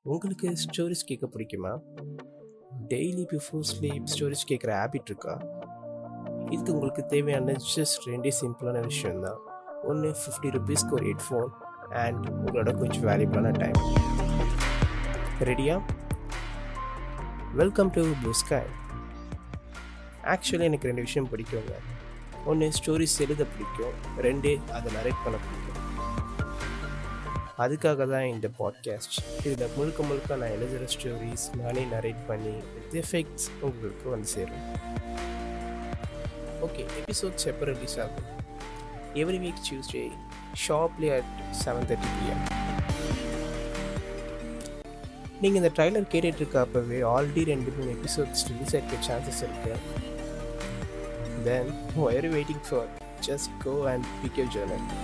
உங்களுக்கு ஸ்டோரிஸ் கேட்க பிடிக்குமா டெய்லி பிஃபோர் ஸ்லீப் ஸ்டோரிஸ் கேட்குற ஹேபிட் இருக்கா இதுக்கு உங்களுக்கு தேவையான ஜஸ்ட் ரெண்டே சிம்பிளான விஷயம்தான் ஒன்று ஃபிஃப்டி ருபீஸ்க்கு ஒரு ஹெட்ஃபோன் அண்ட் உங்களோட கொஞ்சம் வேல்யூபிளான டைம் ரெடியா welcome to Blue Sky actually எனக்கு ரெண்டு விஷயம் பிடிக்குங்க ஒன்று ஸ்டோரிஸ் எழுத பிடிக்கும் ரெண்டு அதை நரேட் பண்ண பிடிக்கும் அதுக்காக தான் இந்த பாட்காஸ்ட் இதில் முழுக்க முழுக்க நான் எழுதுகிற ஸ்டோரிஸ் நானே நரேட் பண்ணி வித் எஃபெக்ட்ஸ் உங்களுக்கு வந்து சேரும் ஓகே எபிசோட்ஸ் எப்போ ரிலீஸ் ஆகும் every week Tuesday sharply at seven thirty PM நீங்கள் இந்த ட்ரைலர் கேட்டுட்டு இருக்க அப்போவே ஆல்ரெடி ரெண்டு மூணு எபிசோட்ஸ் ரிலீஸ் ஆகிருக்க சான்சஸ் இருக்கு then why are waiting for just go and pick your Journal